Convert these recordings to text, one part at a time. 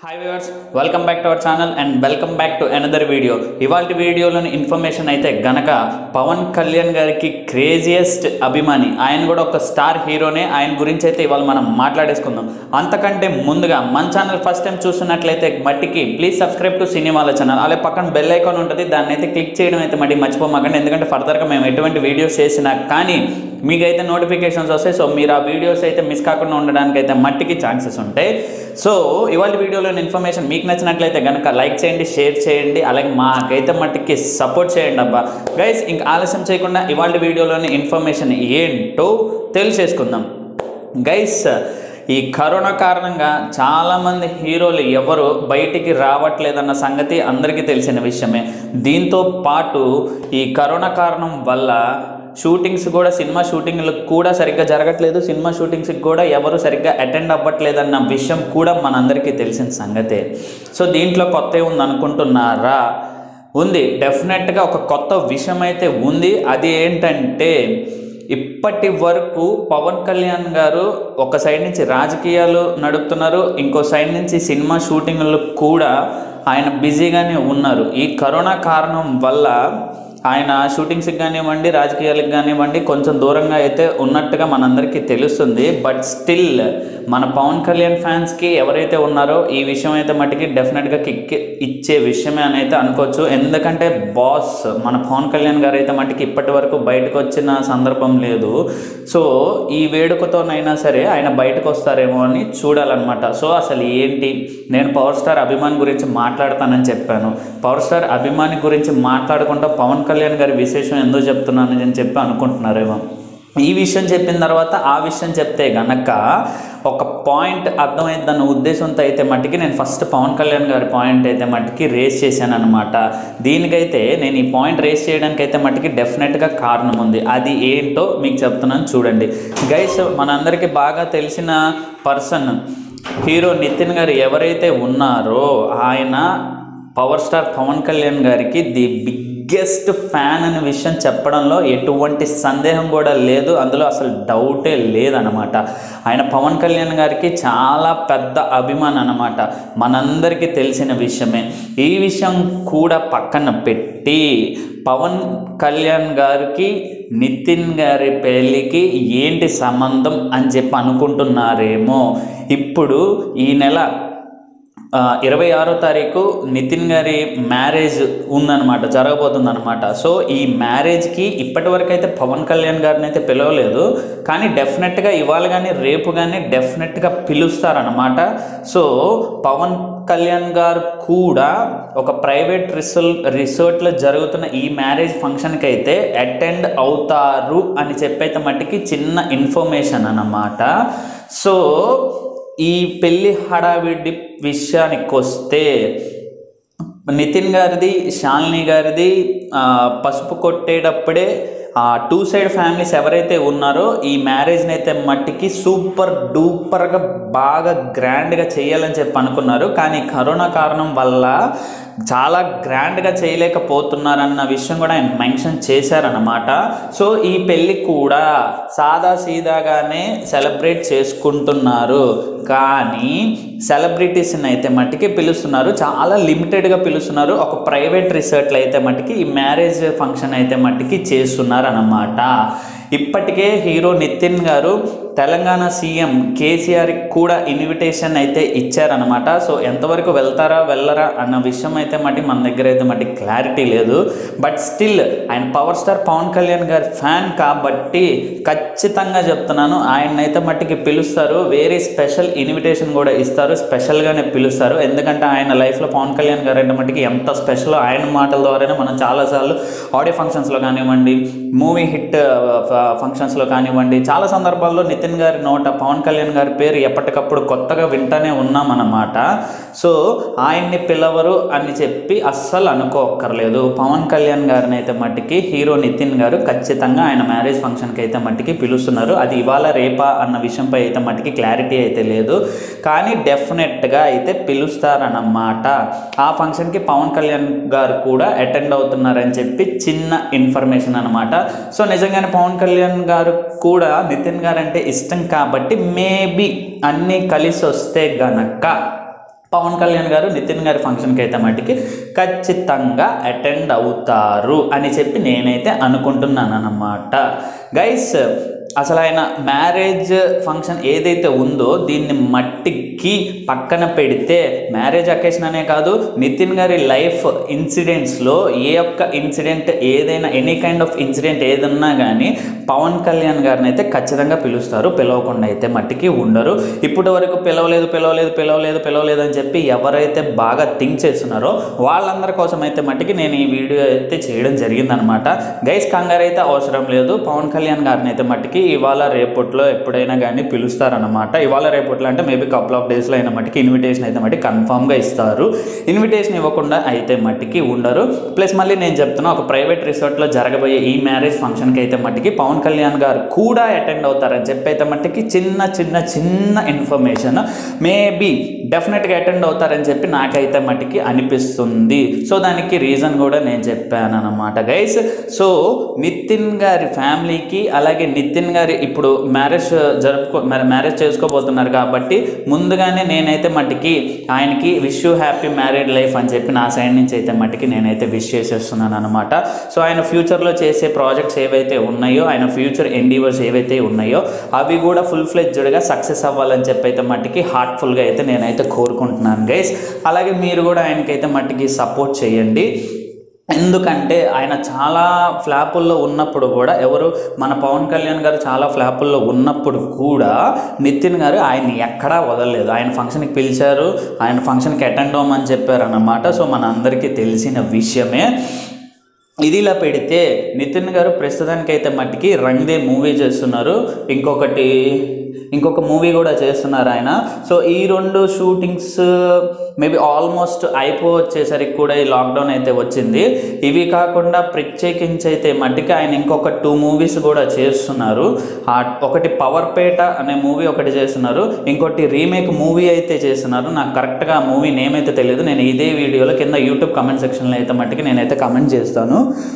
hi viewers welcome back to our channel and welcome back to another video ఇవాళ వీడియోలోని information అయితే గనక పవన్ కళ్యాణ్ గారికి క్రేజియస్ట్ అభిమాని ఆయన కూడా ఒక స్టార్ హీరోనే ఆయన గురించి అయితే ఇవాళ మనం మాట్లాడేసుకుందాం అంతకంటే ముందుగా మన ఛానల్ ఫస్ట్ టైం చూస్తున్నట్లయితే మట్టికి ప్లీజ్ సబ్స్క్రైబ్ టు సినిమాల ఛానల్ అలాగే పక్కన బెల్ ఐకాన్ ఉంటుంది దాన్ని అయితే క్లిక్ చేయడం అయితే మట్టి మర్చిపోమాకండి ఎందుకంటే ఫర్దర్గా మేము ఎటువంటి వీడియోస్ చేసినా కానీ మీకైతే నోటిఫికేషన్స్ వస్తాయి సో మీరు ఆ వీడియోస్ అయితే మిస్ కాకుండా ఉండడానికి అయితే మట్టికి ఛాన్సెస్ ఉంటాయి సో ఇవాళ వీడియోలోని ఇన్ఫర్మేషన్ మీకు నచ్చినట్లయితే కనుక లైక్ చేయండి షేర్ చేయండి అలాగే మాకైతే మట్టికి సపోర్ట్ చేయండి అబ్బా గైస్ ఇంకా ఆలస్యం చేయకుండా ఇవాళ వీడియోలోని ఇన్ఫర్మేషన్ ఏంటో తెలిసేసుకుందాం గైస్ ఈ కరోనా కారణంగా చాలామంది హీరోలు ఎవరు బయటికి రావట్లేదన్న సంగతి అందరికీ తెలిసిన విషయమే దీంతో పాటు ఈ కరోనా కారణం వల్ల షూటింగ్స్ కూడా సినిమా షూటింగ్లు కూడా సరిగ్గా జరగట్లేదు సినిమా షూటింగ్స్కి కూడా ఎవరు సరిగ్గా అటెండ్ అవ్వట్లేదన్న విషయం కూడా మనందరికీ తెలిసిన సంగతే సో దీంట్లో కొత్త ఉంది అనుకుంటున్నారా ఉంది డెఫినెట్గా ఒక కొత్త విషయం అయితే ఉంది అది ఏంటంటే ఇప్పటి వరకు పవన్ కళ్యాణ్ గారు ఒక సైడ్ నుంచి రాజకీయాలు నడుపుతున్నారు ఇంకో సైడ్ నుంచి సినిమా షూటింగ్లు కూడా ఆయన బిజీగానే ఉన్నారు ఈ కరోనా కారణం వల్ల ఆయన షూటింగ్స్కి కానివ్వండి రాజకీయాలకు కానివ్వండి కొంచెం దూరంగా అయితే ఉన్నట్టుగా మనందరికీ తెలుస్తుంది బట్ స్టిల్ మన పవన్ కళ్యాణ్ ఫ్యాన్స్కి ఎవరైతే ఉన్నారో ఈ విషయం అయితే మటుకి డెఫినెట్గా కిక్ ఇచ్చే విషయమే అని అయితే అనుకోవచ్చు ఎందుకంటే బాస్ మన పవన్ కళ్యాణ్ గారు అయితే మటుకి ఇప్పటి వరకు బయటకు వచ్చిన సందర్భం లేదు సో ఈ వేడుకతోనైనా సరే ఆయన బయటకు వస్తారేమో అని చూడాలన్నమాట సో అసలు ఏంటి నేను పవర్ స్టార్ అభిమాని గురించి మాట్లాడతానని చెప్పాను పవర్ స్టార్ అభిమాని గురించి మాట్లాడకుండా పవన్ కళ్యాణ్ గారి విశేషం ఎందుకు చెప్తున్నాను అని చెప్పి అనుకుంటున్నారేమో ఈ విషయం చెప్పిన తర్వాత ఆ విషయం చెప్తే గనక ఒక పాయింట్ అర్థమైందన్న ఉద్దేశంతో అయితే మట్టికి నేను ఫస్ట్ పవన్ కళ్యాణ్ గారి పాయింట్ అయితే మట్టికి రేస్ చేశాను అనమాట దీనికైతే నేను ఈ పాయింట్ రేస్ చేయడానికి అయితే మట్టికి డెఫినెట్గా కారణం ఉంది అది ఏంటో మీకు చెప్తున్నాను చూడండి గైస్ మనందరికీ బాగా తెలిసిన పర్సన్ హీరో నితిన్ గారు ఎవరైతే ఉన్నారో ఆయన పవర్ స్టార్ పవన్ కళ్యాణ్ గారికి ది బిగ్గెస్ట్ ఫ్యాన్ అనే విషయం చెప్పడంలో ఎటువంటి సందేహం కూడా లేదు అందులో అసలు డౌటే లేదనమాట ఆయన పవన్ కళ్యాణ్ గారికి చాలా పెద్ద అభిమానం అనమాట మనందరికీ తెలిసిన విషయమే ఈ విషయం కూడా పక్కన పెట్టి పవన్ కళ్యాణ్ గారికి నితిన్ గారి పెళ్ళికి ఏంటి సంబంధం అని చెప్పి అనుకుంటున్నారేమో ఇప్పుడు ఈ నెల ఇరవై ఆరో తారీఖు నితిన్ గారి మ్యారేజ్ ఉందన్నమాట జరగబోతుందన్నమాట సో ఈ మ్యారేజ్కి ఇప్పటి వరకు అయితే పవన్ కళ్యాణ్ గారిని అయితే పిలవలేదు కానీ డెఫినెట్గా ఇవాళ కానీ రేపు కానీ డెఫినెట్గా పిలుస్తారనమాట సో పవన్ కళ్యాణ్ గారు కూడా ఒక ప్రైవేట్ రిసల్ రిసార్ట్లో జరుగుతున్న ఈ మ్యారేజ్ ఫంక్షన్కి అయితే అటెండ్ అవుతారు అని చెప్పైతే మట్టికి చిన్న ఇన్ఫర్మేషన్ అన్నమాట సో ఈ పెళ్లి హడావిడి విషయానికి వస్తే నితిన్ గారిది శాలిని గారిది పసుపు కొట్టేటప్పుడే ఆ టూ సైడ్ ఫ్యామిలీస్ ఎవరైతే ఉన్నారో ఈ మ్యారేజ్ని అయితే మట్టికి సూపర్ డూపర్గా బాగా గ్రాండ్గా చేయాలని చెప్పి అనుకున్నారు కానీ కరోనా కారణం వల్ల చాలా గ్రాండ్గా చేయలేకపోతున్నారన్న విషయం కూడా ఆయన మెన్షన్ చేశారన్నమాట సో ఈ పెళ్ళి కూడా సాదా సీదాగానే సెలబ్రేట్ చేసుకుంటున్నారు కానీ సెలబ్రిటీస్ని అయితే మట్టికి పిలుస్తున్నారు చాలా లిమిటెడ్గా పిలుస్తున్నారు ఒక ప్రైవేట్ రిసార్ట్లో అయితే మట్టికి ఈ మ్యారేజ్ ఫంక్షన్ అయితే మట్టికి చేస్తున్నారు అన్నమాట ఇప్పటికే హీరో నితిన్ గారు తెలంగాణ సీఎం కేసీఆర్కి కూడా ఇన్విటేషన్ అయితే ఇచ్చారనమాట సో ఎంతవరకు వెళ్తారా వెళ్ళరా అన్న విషయం అయితే మట్టి మన దగ్గర అయితే మట్టి క్లారిటీ లేదు బట్ స్టిల్ ఆయన పవర్ స్టార్ పవన్ కళ్యాణ్ గారి ఫ్యాన్ కాబట్టి ఖచ్చితంగా చెప్తున్నాను ఆయన అయితే మట్టికి పిలుస్తారు వేరే స్పెషల్ ఇన్విటేషన్ కూడా ఇస్తారు స్పెషల్గానే పిలుస్తారు ఎందుకంటే ఆయన లైఫ్లో పవన్ కళ్యాణ్ గారు అంటే మట్టికి ఎంత స్పెషల్ ఆయన మాటల ద్వారానే మనం చాలాసార్లు ఆడియో ఫంక్షన్స్లో కానివ్వండి మూవీ హిట్ ఫంక్షన్స్లో కానివ్వండి చాలా సందర్భాల్లో నితిన్ గారి నోట పవన్ కళ్యాణ్ గారి పేరు ఎప్పటికప్పుడు కొత్తగా వింటానే ఉన్నామన్నమాట సో ఆయన్ని పిలవరు అని చెప్పి అస్సలు అనుకోక్కర్లేదు పవన్ కళ్యాణ్ గారిని అయితే మట్టికి హీరో నితిన్ గారు ఖచ్చితంగా ఆయన మ్యారేజ్ ఫంక్షన్కి అయితే మట్టికి పిలుస్తున్నారు అది ఇవాళ రేపా అన్న విషయంపై అయితే మట్టికి క్లారిటీ అయితే లేదు కానీ డెఫినెట్గా అయితే పిలుస్తారన్నమాట ఆ ఫంక్షన్కి పవన్ కళ్యాణ్ గారు కూడా అటెండ్ అవుతున్నారని చెప్పి చిన్న ఇన్ఫర్మేషన్ అనమాట సో నిజంగానే పవన్ కళ్యాణ్ గారు కూడా నితిన్ గారు అంటే ఇష్టం కాబట్టి మేబీ అన్నీ కలిసి వస్తే గనక పవన్ కళ్యాణ్ గారు నితిన్ గారి ఫంక్షన్కి అయితే మటుకి ఖచ్చితంగా అటెండ్ అవుతారు అని చెప్పి నేనైతే అనుకుంటున్నాను అన్నమాట గైస్ అసలు ఆయన మ్యారేజ్ ఫంక్షన్ ఏదైతే ఉందో దీన్ని మట్టికి పక్కన పెడితే మ్యారేజ్ అకేషన్ అనే కాదు నితిన్ గారి లైఫ్ ఇన్సిడెంట్స్లో ఏ ఒక్క ఇన్సిడెంట్ ఏదైనా ఎనీ కైండ్ ఆఫ్ ఇన్సిడెంట్ ఏదన్నా కానీ పవన్ కళ్యాణ్ గారిని అయితే ఖచ్చితంగా పిలుస్తారు పిలవకుండా అయితే మట్టికి ఉండరు ఇప్పటి వరకు పిలవలేదు పిలవలేదు పిలవలేదు పిలవలేదు అని చెప్పి ఎవరైతే బాగా థింక్ చేస్తున్నారో వాళ్ళందరి కోసం అయితే మట్టికి నేను ఈ వీడియో అయితే చేయడం జరిగిందనమాట గైస్ కంగారు అయితే అవసరం లేదు పవన్ కళ్యాణ్ గారిని అయితే మట్టికి ఇవాళ రేపట్లో ఎప్పుడైనా కానీ పిలుస్తారనమాట ఇవాళ రేపట్లో అంటే మేబీ కపుల్ ఆఫ్ డేస్లో అయిన మట్టికి ఇన్విటేషన్ అయితే మట్టి కన్ఫామ్గా ఇస్తారు ఇన్విటేషన్ ఇవ్వకుండా అయితే మట్టికి ఉండరు ప్లస్ మళ్ళీ నేను చెప్తున్నా ఒక ప్రైవేట్ రిసార్ట్లో జరగబోయే ఈ మ్యారేజ్ ఫంక్షన్కి అయితే మట్టికి పవన్ కళ్యాణ్ గారు కూడా అటెండ్ అవుతారని చెప్పి అయితే మట్టికి చిన్న చిన్న చిన్న ఇన్ఫర్మేషన్ మేబీ డెఫినెట్గా అటెండ్ అవుతారని చెప్పి నాకైతే మట్టికి అనిపిస్తుంది సో దానికి రీజన్ కూడా నేను చెప్పాను అనమాట గైస్ సో నితిన్ గారి ఫ్యామిలీకి అలాగే నితిన్ గారి ఇప్పుడు మ్యారేజ్ జరుపుకో మ్యారేజ్ చేసుకోబోతున్నారు కాబట్టి ముందుగానే నేనైతే మట్టికి ఆయనకి wish you happy married life అని చెప్పి నా సైడ్ నుంచి అయితే మట్టికి నేనైతే విష్ చేసేస్తున్నాను అనమాట సో ఆయన ఫ్యూచర్లో చేసే ప్రాజెక్ట్స్ ఏవైతే ఉన్నాయో ఆయన ఫ్యూచర్ ఎండీవర్స్ ఏవైతే ఉన్నాయో అవి కూడా ఫుల్ ఫ్లెడ్జ్డ్గా సక్సెస్ అవ్వాలని చెప్పి అయితే మట్టికి హార్ట్ఫుల్గా అయితే నేనైతే కోరుకుంటున్నాను గైస్ అలాగే మీరు కూడా ఆయనకైతే మట్టికి సపోర్ట్ చేయండి ఎందుకంటే ఆయన చాలా ఫ్లాపుల్లో ఉన్నప్పుడు కూడా ఎవరు మన పవన్ కళ్యాణ్ గారు చాలా ఫ్లాపుల్లో ఉన్నప్పుడు కూడా నితిన్ గారు ఆయన్ని ఎక్కడా వదలలేదు ఆయన ఫంక్షన్కి పిలిచారు ఆయన ఫంక్షన్కి అటెండ్ అవ్వమని చెప్పారు అన్నమాట సో మన అందరికీ తెలిసిన విషయమే ఇది ఇలా పెడితే నితిన్ గారు ప్రస్తుతానికి అయితే మట్టికి రంగ్దే మూవీ చేస్తున్నారు ఇంకొకటి ఇంకొక మూవీ కూడా చేస్తున్నారు ఆయన సో ఈ రెండు షూటింగ్స్ మేబీ ఆల్మోస్ట్ అయిపో వచ్చేసరికి కూడా ఈ లాక్డౌన్ అయితే వచ్చింది ఇవి కాకుండా ప్రత్యేకించి అయితే మట్టికి ఆయన ఇంకొక టూ మూవీస్ కూడా చేస్తున్నారు ఆ ఒకటి పవర్పేట అనే మూవీ ఒకటి చేస్తున్నారు ఇంకోటి రీమేక్ మూవీ అయితే చేస్తున్నారు నాకు కరెక్ట్గా ఆ మూవీ నేమ్ అయితే తెలియదు నేను ఇదే వీడియోలో కింద యూట్యూబ్ కమెంట్ సెక్షన్లో అయితే మట్టికి నేనైతే కమెంట్ చేస్తాను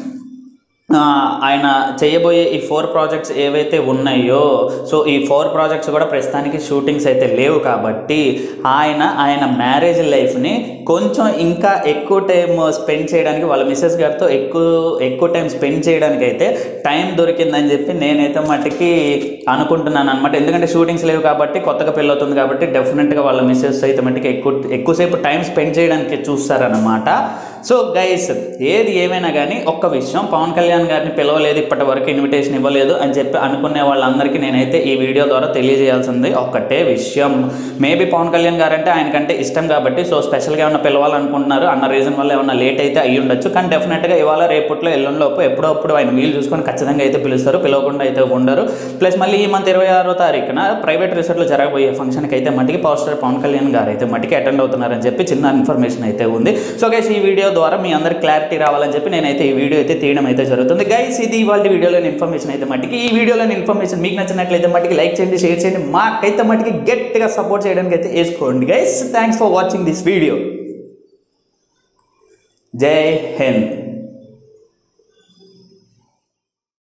ఆ, ఆయన చేయబోయే ఈ ఫోర్ ప్రాజెక్ట్స్ ఏవైతే ఉన్నాయో సో ఈ ఫోర్ ప్రాజెక్ట్స్ కూడా ప్రస్తుతానికి షూటింగ్స్ అయితే లేవు కాబట్టి ఆయన ఆయన మ్యారేజ్ లైఫ్ని కొంచెం ఇంకా ఎక్కువ టైం స్పెండ్ చేయడానికి వాళ్ళ మిస్సెస్ గారితో ఎక్కువ ఎక్కువ టైం స్పెండ్ చేయడానికి అయితే టైం దొరికిందని చెప్పి నేనైతే మట్టుకి అనుకుంటున్నాను అనమాట ఎందుకంటే షూటింగ్స్ లేవు కాబట్టి కొత్తగా పెళ్ళవుతుంది కాబట్టి డెఫినెట్గా వాళ్ళ మిస్సెస్ అయితే మట్టుకి ఎక్కువ ఎక్కువసేపు టైం స్పెండ్ చేయడానికి చూస్తారనమాట సో గైస్ ఏది ఏమైనా కానీ ఒక్క విషయం పవన్ కళ్యాణ్ గారిని పిలవలేదు ఇప్పటి వరకు ఇన్విటేషన్ ఇవ్వలేదు అని చెప్పి అనుకునే వాళ్ళందరికీ నేనైతే ఈ వీడియో ద్వారా తెలియజేయాల్సింది ఒక్కటే విషయం మేబీ పవన్ కళ్యాణ్ గారు అంటే ఆయనకంటే ఇష్టం కాబట్టి సో స్పెషల్గా ఏమైనా పిలవాలనుకుంటున్నారు అన్న రీజన్ వల్ల ఏమైనా లేట్ అయితే అయ్యి ఉండొచ్చు కానీ డెఫినెట్గా ఇవాళ రేపట్లో ఎల్లుండిలోపు ఎప్పుడప్పుడు ఆయన వీలు చూసుకొని ఖచ్చితంగా అయితే పిలుస్తారు పిలవకుండా అయితే ఉండరు ప్లస్ మళ్ళీ ఈ మంత్ ఇరవై ఆరో తారీఖున ప్రైవేట్ రిసార్ట్లో జరగబోయే ఫంక్షన్కి అయితే మట్టికి పవర్ స్టార్ పవన్ కళ్యాణ్ గారు అయితే మట్టికి అటెండ్ అవుతున్నారని చెప్పి చిన్న ఇన్ఫర్మేషన్ అయితే ఉంది సో గైస్ ఈ వీడియో ద్వారా మీ అందరికి క్లారిటీ రావాలని చెప్పి నేనైతే ఈ వీడియో అయితే తీయడం అయితే జరుగుతుంది గైస్ ఇది ఇవాళ వీడియోలోని ఇన్ఫర్మేషన్ అయితే మట్టికి ఈ వీడియోలోని ఇన్ఫర్మేషన్ మీకు నచ్చినట్లయితే మట్టికి లైక్ చేయండి షేర్ చేయండి మాకైతే మట్టికి గట్టిగా సపోర్ట్ చేయడానికి అయితే వేసుకోండి guys thanks for watching this video Jai Hind